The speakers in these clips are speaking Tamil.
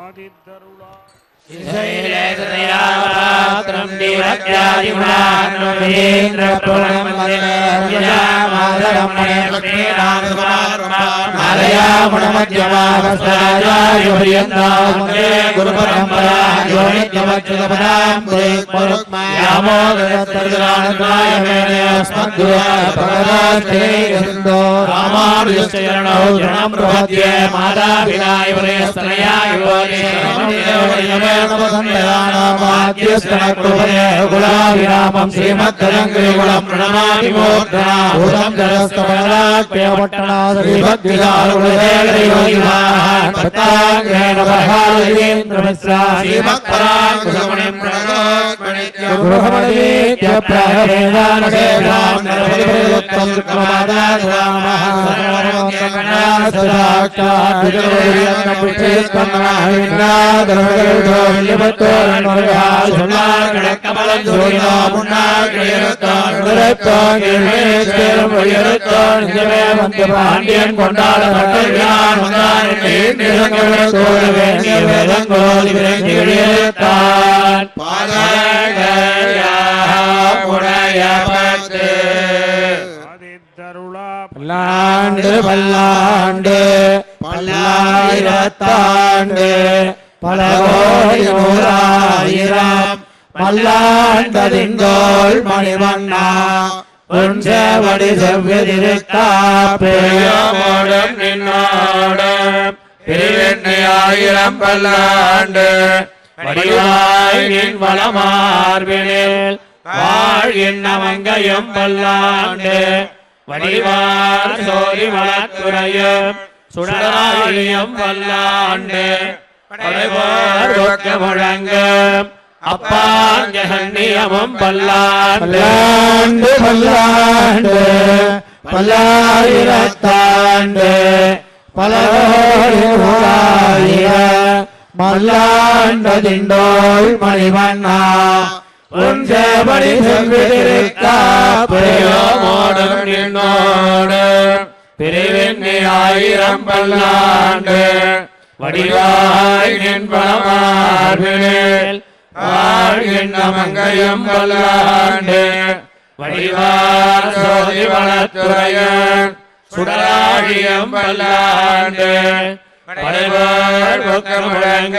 இசையிலேசதையாபாத்திரம் தீரத்யாதிகுணாத்மவேந்திர பூர்ணம் குலாவிராமம் ஸ்ரீமத்தரங்கிரிகுலம் பிரணமாமி மூர்த்தனாபூதம் ஜலஸ்தபலாட்பியபட்டநாத ஸ்ரீபக்திதாருணேகரயோகிமான் பத்தாங்கிரேண பகாலேந்திரமிஸ்ரா ஸ்ரீமத்பராங்குசமுனிம் குருஹமணீத்ய பிரஹவேதானசேனாம் நரபதிபதியுக்தம் சுக்லமாதாதுராமः சதாட்சாத் விஜயோரியன்னம் விட்டேஸ்வரம் நாவின்னாதரவகருடோ வில்லிபத்தோரன்னுரையால் சொன்னார் கிழக்கமலம் சூரினா முன்னாள் கிழிருத்தான் உரைப்பான் எழுமேஸ்வரம் உயருத்தான் நிஜமே வந்து பாண்டியன் கொண்டாட நட்டவியான் வந்தான் நீண்டிருங்களை சோழ வேண்டிய வேதங்கோல் விரைந்து எழுத்தான் உடைய பத்து பல்லாண்டு பல்லாண்டு பல்லாயிரத்தாண்டு பல கோடி நூறாயிரம் பல்லாண்டதிங்கோள் மணிவண்ணா உன் சேவடி செவ்விதிருக்காப்பேயோடும் நின்னோடும் பிரிவெண்ணி ஆயிரம் பல்லாண்டு வடிவாய் நின் வளமார்பினில் வாழ்கின்ற மங்கையும் பல்லாண்டு வடிவார் சோதி வளத்துறையும் சுடராழியும் பல்லாண்டு படைவார் ஒக்க முழங்கும் அப்பாஞ்சகன்னியமும் பல்லாண்டு பல்லாண்டு பல்லாண்டு பல்லாயிரத்தாண்டு பல கோடி நூறாயிர மல்லாண்டதிண்டோள் மணிவண்ணா உன் சேவடி செவ்விதிருக்கா பிரயோமோடும் நின்னோடு பிரிவின்னி ஆயிரம் பல்லாண்டு வடிவாய் நின் பலமார்பினில் வாழ்கின்ற மங்கையும் பல்லாண்டு வடிவார் சோதி வளத்துறையன் சுடராழியம் பல்லாண்டு படைவார் பொக்கம் முழங்க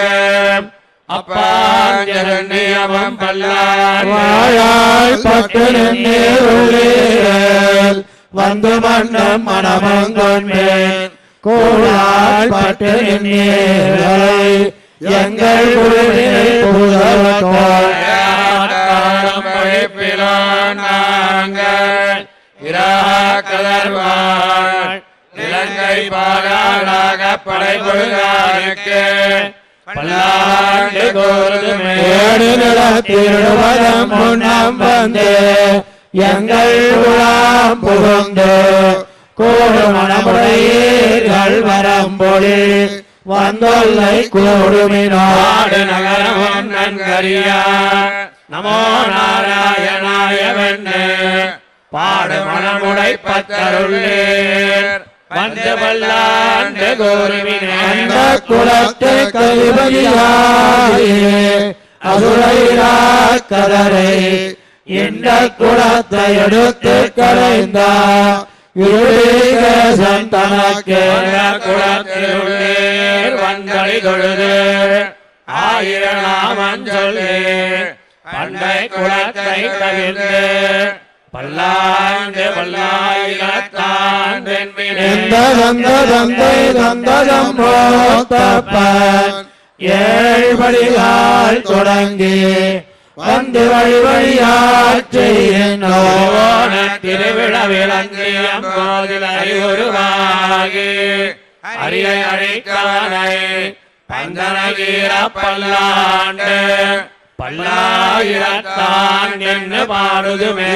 அப்பாஞ்சரண்யமம் பல்லாண்டு வாழாய் பட்டு நின்றேருளேல் வந்து மன்னம் மனமங்கொன்மேன் கூழால் பட்டு நின்றேர்களை எங்கள் குழுவினை புகழத்தோர் காலம் பழிப்பிலான் நாங்கள் இராக்கதர்வாள் இலங்கை பாலாளாக படைபொழுதானுக்கு பல்லாண்டு கோருதுமே ஏடு நிலத்திருவதம் முன்னம் வந்து எங்கள் குழாம் புகுந்து கூடு மணமுடையீர்கள் வரம்பொழி வந்தொல்லை கூடுமினோடு நாடு நகரமும் நன்கறியா நமோ நாராயணாய வெண்ணே பாடு மனமுடை பத்தருள்ளேர் வந்து பல்லாண்டு கோருவினே அந்த குலத்தை கைவதியாயே அதுரைரா கதரை இந்த குலத்தை எடுத்து கரைந்த இருளீகேசன் தனக்கே குளத்திலுள்ளேர் வந்தளி தொழுது ஆயிரம் சொல்லி பண்டை குளத்தை தவிர்த்து பல்லாண்டு பல்லாயிரத்தான் எந்த தந்த தந்தை தந்ததம் போத்தப்பன் ஏழ்படியால் தொடங்கி வந்து வழி வழியால் செய்யினோன திருவிழா விளங்கியம் போதில் அறிவுருவாகி அரியை அழிக்கானை பந்தனகீர பல்லாண்டு பல்லாயிரத்தான் என்று பாடுதுமே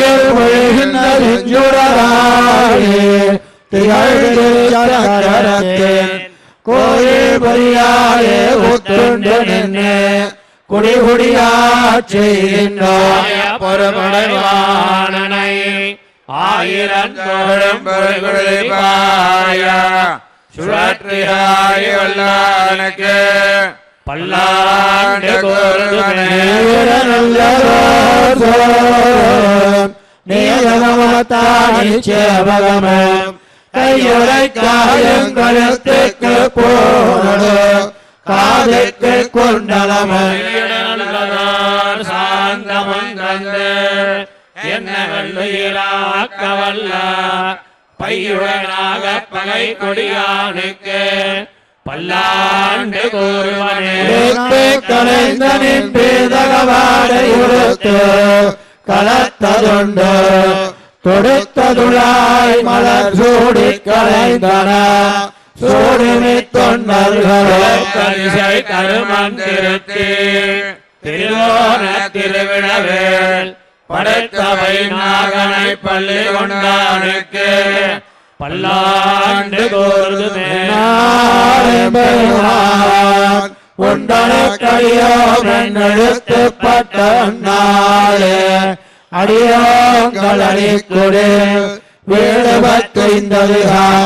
கோயில் பொறியாலே உத்துண்டு நின்று குடி குடியாட்சியின்றோம் பொறுமடைவானனை ஆயிரம் தோழும் பொருள்பாய சுழற்றியாய் வல்லானுக்கு பல்லாண்டு கூறுதுமே கையுறை காயம் கழுத்துக்கு போனது காதுக்கு கொண்டலமன் நல்லதார் சாந்தமும் தந்து என்ன வல்லுயிராக்க வல்ல பையுடனாக பகை கொடியானுக்கு பல்லாண்டு கூறுவனே கலைந்தனின் பேதகவாடை உடுத்து கலத்ததுண்டு தொடுத்ததுளாய் மலர் சூடி கலைந்தன சூடுமி தொண்டர்களே கரிசை கருமன் திருத்தி திருவோண திருவிழவேல் படைத்தவை நாகனை பள்ளி கொண்டானுக்கு பல்லாண்டு கூறுதுமே உண்டனுக்கடியோமெழுத்துப்பட்ட நாளே அடியோங்கள் அடிக்குடு வீடு பத்தைந்தது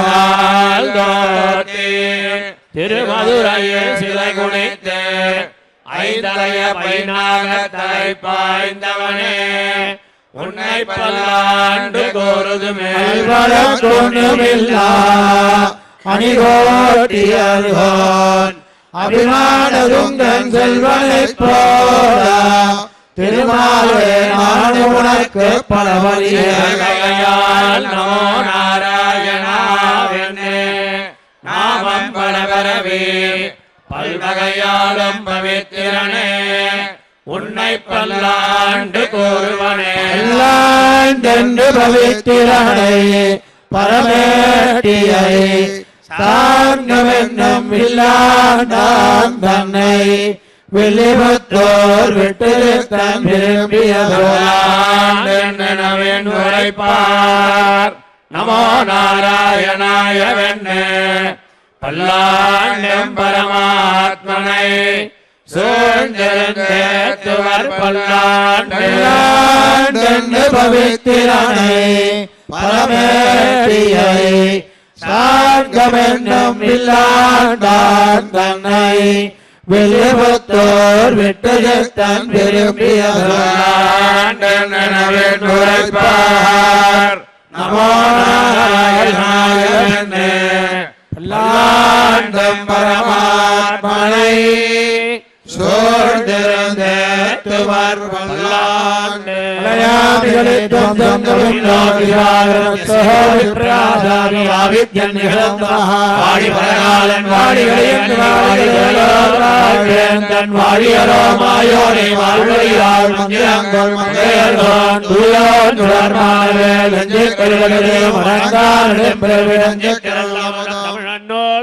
திருமதுரையில் சிலை குனித்து ஐந்தலைய பைனாக தலை பாய்ந்தவனே உன்னை பல்லாண்டு கோருதுமே கொண்டுமில்லா அணிகோட்டியர்கோன் அபிமானதுங்கன் செல்வனைப் போல திருமாலே நான் உனக்கு பல கையால் நமோ நாராயணாவென்னே நாமம் பலபரவே பல்வகையாலும் பவித்திரனே உன்னை பல்லாண்டு கூறுவனே எல்லாண்டென்று பவித்திரனை பரமேட்டியை சார்ந்தவென்னும் இல்லாண்டான் தன்னை வெளிபத்தோர் விட்டு தன் விரும்பியதோலாண்டு நனவின் உரைப்பார் நமோ நாராயணாய வெண்ணே பல்லாண்டும் பரமாத்மனை சூழ்ந்திருந்தேத்துவர் பல்லாண்டு எல்லாண்டென்று பவித்திரனை பரமேட்டியை சார்ந்தவென்னும் இல்லாண்டான் தன்னை வெளிபத்தோர் விட்டு தன் விரும்பியதோலாண்டு நனவின் உரைப்பார் நமோ நாராயணாய வெண்ணே பல்லாண்டும் பரமாத்மனை சூழ்ந்திருந்தேத்துவர் பல்லாண்டு தன் வாழியரோ மாயோரை வாழ்வழியால் மந்திரங்கள் மங்கையர்கோன் துயோன் துடர்மானவே லஞ்சு கருவலே மரங்காலிடம் பிறவி நஞ்சு தமிழன்னோல்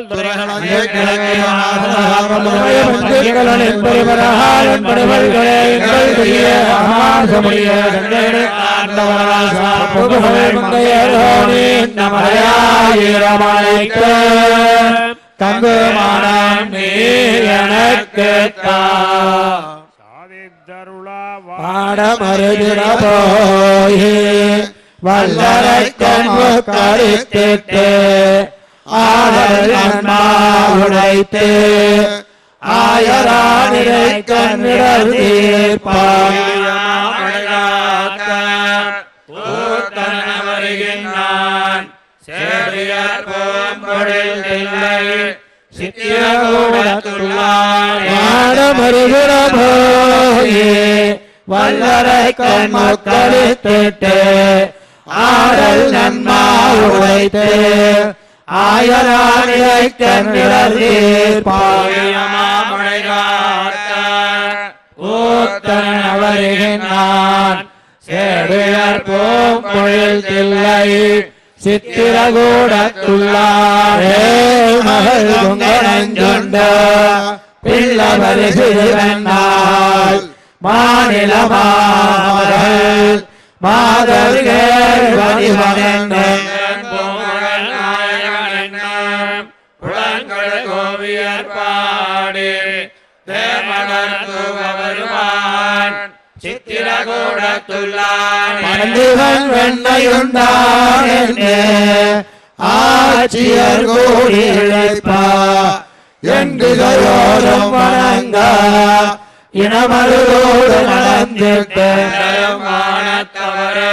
மஞ்சள்களின் பெருமரகாலன் படுவல்களே எங்கள் பெரிய மகாசமுடிய கண்களை ஆண்டவராசா புகழே மங்கையரோனே நமயாயிரமலைக்கு தங்குமானம் நீர் எனக்கு பாடமருதிர போயே வல்லரை கண்பு கருத்திட்டு ஆடல் அண்ணா உடைத்து ஆயரானிரை கண்ணிடர் தீர்ப்பாய் வருகின்றான் சேரியார் போம்பொழில் இல்லை சித்திரகூடத்துள்ளான் பாடமருதிர போயே வல்லரை கண்பு கருத்திட்டு ஆடல் நன்மா உடைத்து ஆயரானிரை கண்ணிடர் தீர்ப்பாய் வருகின்றான் சேடுயர் பூம்பொழில் தில்லை சித்திரகூடத்துள்ளாரே மகள் பொங்கனஞ்சுண்ட பிள்ளவரி சிறுவென்னால் மாநில மாமகள் மாதர்கள் வடிவனென்ன கோவியர் பாடி தேமலர்ந்து வருவான் சித்திரகூடத்துள்ளான் மந்திவன் வெண்ணையுண்டான் என்று ஆட்சியர் கூடி இழைப்பா எங்குகையோடும் வணங்க மலங்க இனமருதோடு நடந்திட்டு வானத்தவரே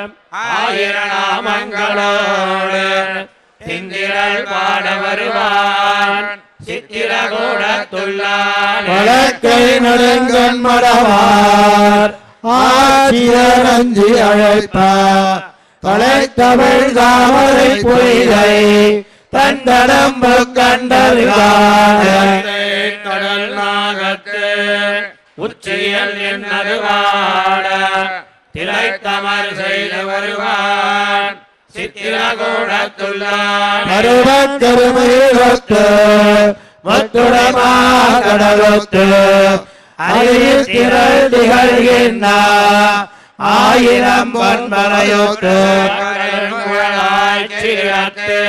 ஆயிரநாமங்களோடு திந்திரள் பாட வருவான் சித்திரகூடத்துள்ளான் வழக்கை நடுங்கன் மடவார் ஆட்சியரஞ்சி அழைப்பார் தொலைத்தமிழ் தாமரை பொய்கை தந்தடம்பு கண்டறிவார் கடல் நாகத்து உச்சியல் என்னது வாட திரைத்தமர் செய்து வருவான் சித்திரகூடத்துள்ளான் பருவக்கருமையிலொத்து முத்துடமா கடலொத்து அருகில் திரள் திகழ்கின்ற ஆயிரம் பொன்மலையொத்து சிறத்து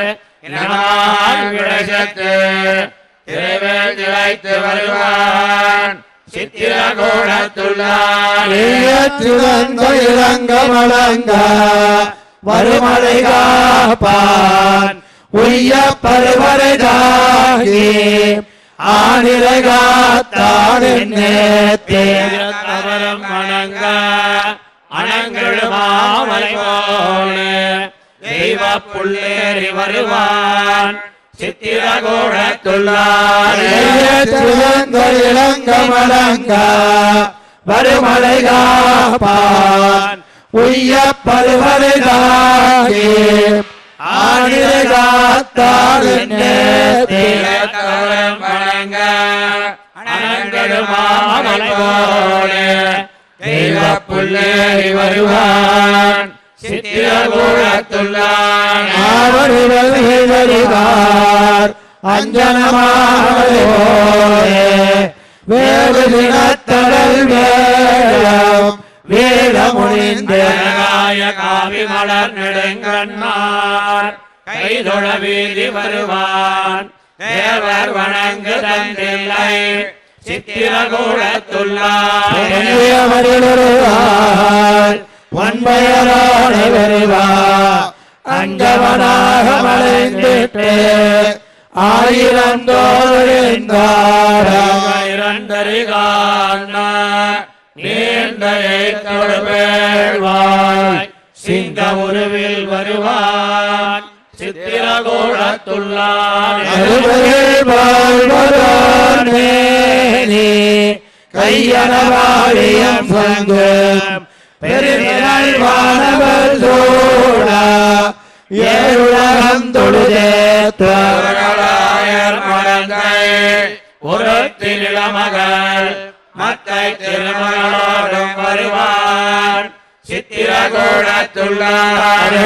விடசத்து திரைவேல் திளைத்து வருவான் சித்திரகூடத்துள்ளான் சிறந்த இளங்க மலங்க வருமலை காப்பான் உய்ய பருவரை தாகி ஆனிலை காத்தான் நேத்தே தவறம் வணங்க அணங்கெழுமாமலை போல தெய்வ புள்ளேறி வருவான் சித்திரகூடத்துள்ளான் சிறந்த இளங்க மலங்க வருமலை காப்பான் உய்ய பருவரை தாகி ஆனிலை காத்தான் நேத்தே தவறம் வணங்க அணங்கெழுமாமலை போல தெய்வ புள்ளேறி வருவான் சித்திரகூடத்துள்ளான் ஆவடுகள் வருவார் அஞ்சனமாவே வேறு தினத்தடல் வேடம் வேடமுனிந்த ஜனநாய காவி மலர் நெடுங்கண்ணார் கைதொழ வீதி வருவான் தேவர் வணங்கு தந்தில்லை சித்திரகூடத்துள்ளார் வருவார் ஒன்பயரோட வருவார் அஞ்சவனாக மலைந்திட்டு ஆயிரம் தோழிந்தார இரண்டரிகான நீண்டை தொடுவேழ்வாய் சிங்க உருவில் வருவான் சித்திரகூடத்துள்ளான் கையனவாழியம் சங்கம் பெருநிழல் வானவர் சூழ ஏழுலகம் தொழுதேத்த திருமகளாயர் மடந்தை ஒரு திருளமகள் மத்தை திருமகளோடும் வருவான் சித்திரகூடத்துள்ளான்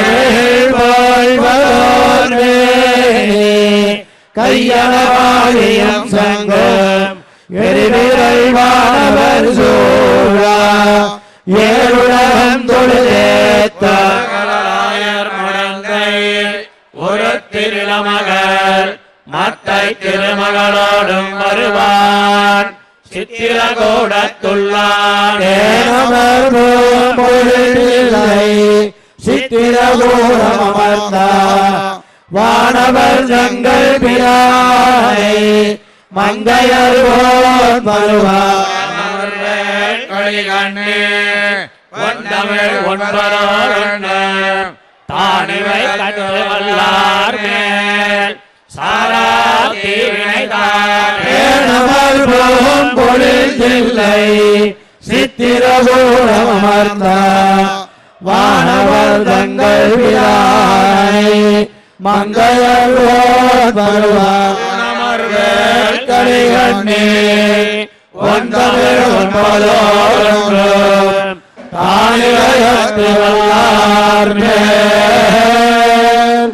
கையனவாழியம் சங்கம் பெருநிழல் வானவர் சூழ ஏழுலகம் தொழுதேத்த திருமகளாயர் மடந்தை ஒரு திருளமகள் மத்தை திருமகளோடும் வருவான் சித்திரகூடத்துள்ளான் சித்திரகூடமர்ந்த வானவர் தங்கள் பிரானை மங்கையர்வோன் வருவார் களிகண்ணே ஒன்றமிழ் ஒன்பரோடு தானிவை கற்று வல்லார் மேல் சாரா தீவினைதான் ஏனமர் போகும் பொழில்லை சித்திரகூடமர்ந்த வானவர் தங்கள் பிரானை மங்கையர்வோன் வருவார் அமர்வேல் கலிகண்ணே ஒன்றமிழ் ஒன்பதோடு தானிலயத்து வல்லார் மேல்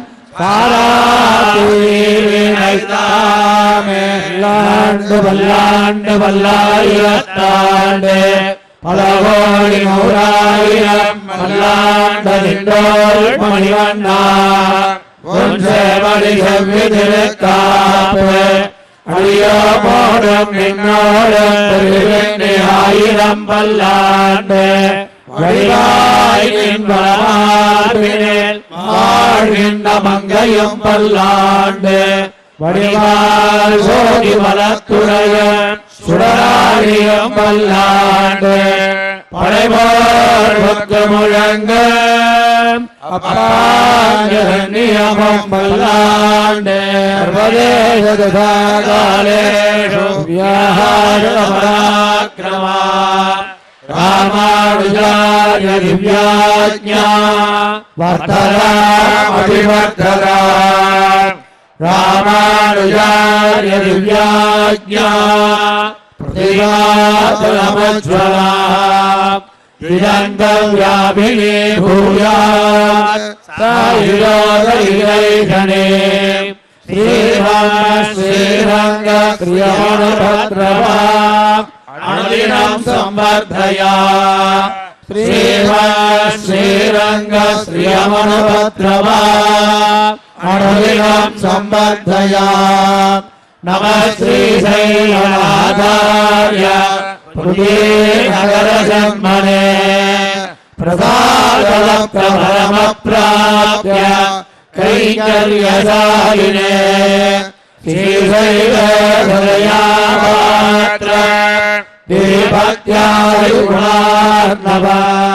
சாராத்தீவினைத்தாமே வல்லாண்டு வல்லாண்டு வல்லாயிரத்தாண்டு பல கோடி நூறாயிரம் வல்லாண்டதின்றோள் மணிவண்ணா ஒன்றே வழி செவ்வி திருக்காப்பு அடியோ போடும் நின்னோடும் திருவெண்ணி ஆயிரம் பல்லாண்டு வழிவாய் நின்பலமார்பினில் வாழ்கின்ற மங்கையும் பல்லாண்டு வடிவால் சோதி வளத்துறையும் சுடராழியம் பல்லாண்டு படைபோர்வுக்கு முழங்க அப்பாஞ்சனியமம் பல்லாண்டு சர்வதேசகாலேஷு வியாஹாரமராக்கிரமா ராமானுஜாய திவ்யாஜ்ஞா வர்த்தராமபிவர்த்ததா ராமானுஜாய திவ்யாஜ்ஞா प्रतिभातमज्वला इदन्तम् व्यापिनी भूयात् सायुरोदयैषणे श्रीरङ्गक्रियमणभद्रवा अनुदिनम् संवर्धया श्रीरङ्गश्रियमणभद्रवा अनुदिनम् संवर्धया नमः श्रीशैलनाथार्य नगरजन्मने प्रसादलप्रभरमप्राप्य कैङ्कर्यशालिने श्रीशैलधरयामात्र दीपत्यायुगुणार्णव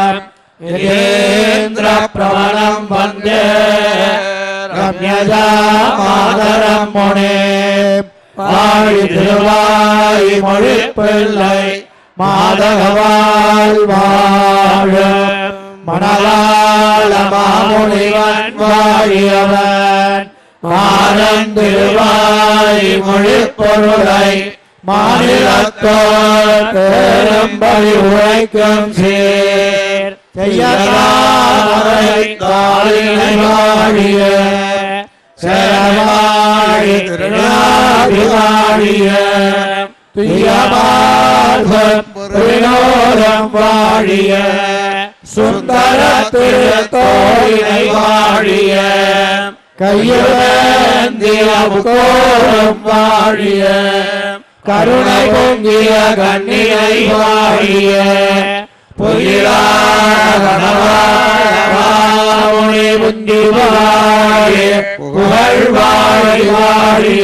यथेन्द्रप्रवणम् वन्दे ரம்யஜா மாதரம் முனே வாழி திருவாய் மொழி பிள்ளை மாதகவாள் வாழ மணலாள மாமுனிவன் வாழியவன் மாறன் திருவாய் மொழி பொருளை மாநிலத்தோர் பெரும்படி உழைக்கும் சீர் செய்யலாரை தாளினை வாழிய சேரவாழி திருநாடி வாழிய துயமார்பம் வினோதம் வாழிய சுந்தர திருத்தோழினை வாழிய கையுந்திய கோரம் வாழிய கருணை பொங்கிய கண்ணினை வாழிய பொய்யிலாகணவாழி புந்தி வாழிய புகழ் வாழி வாழிய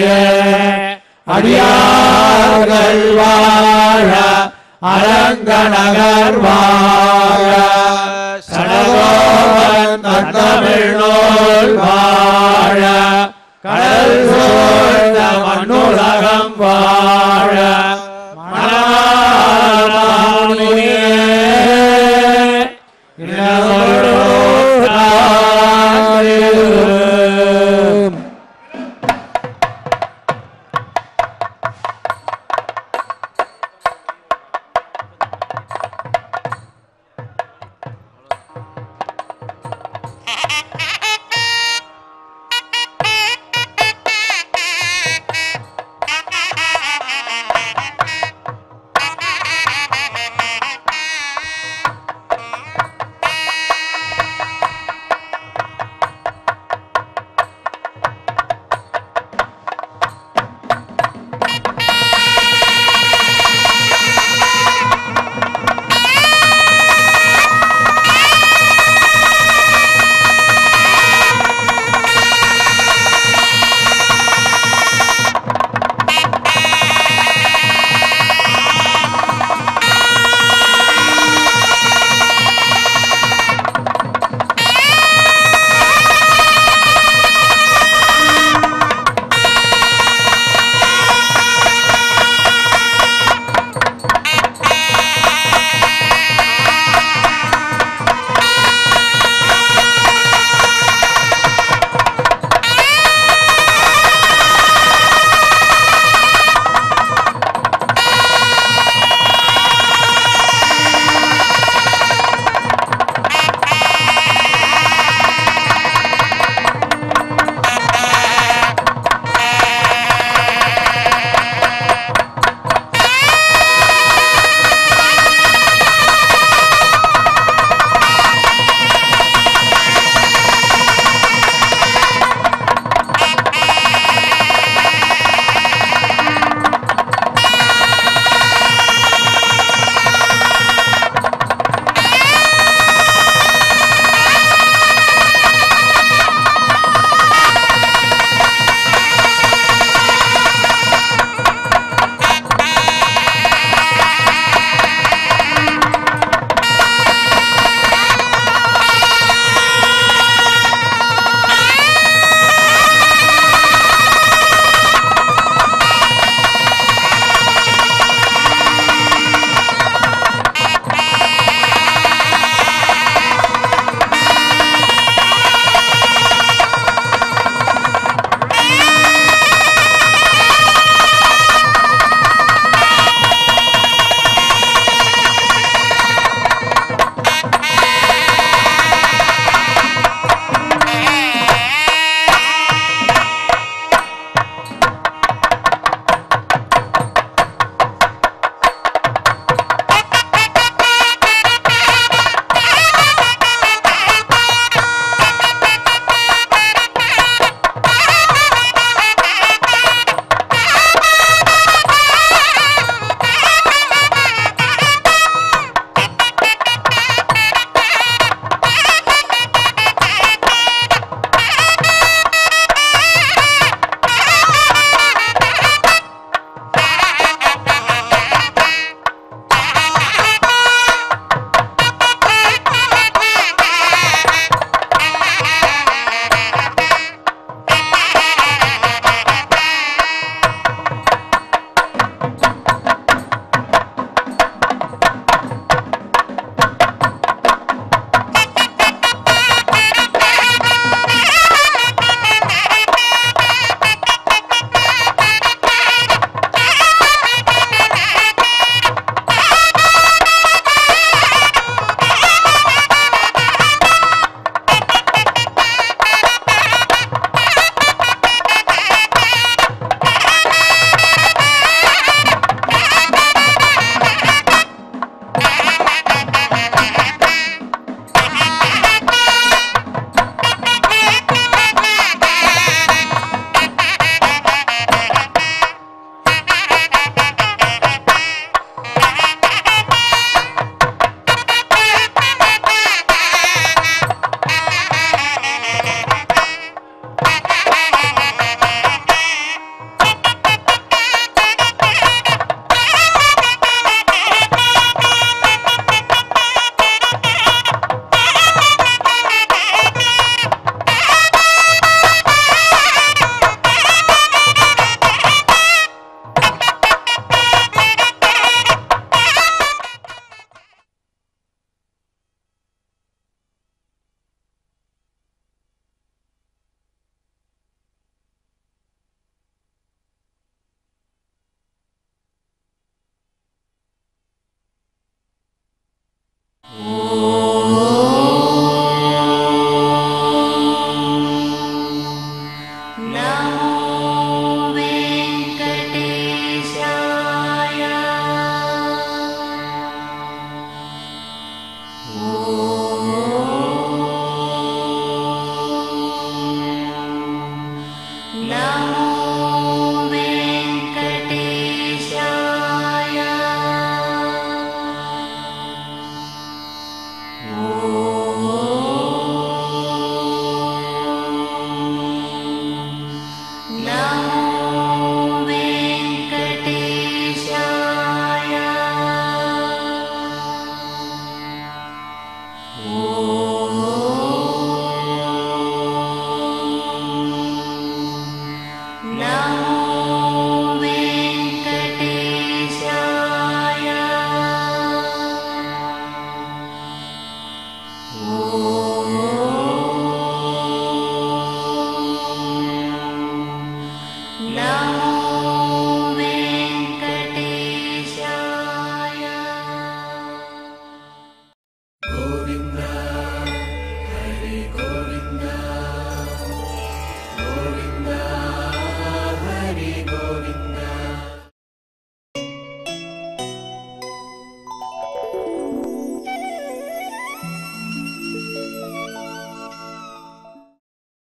அடியார்கள் வாழ அரங்கநகர் வாழ சடகோவன் தமிழ் நூல் வாழ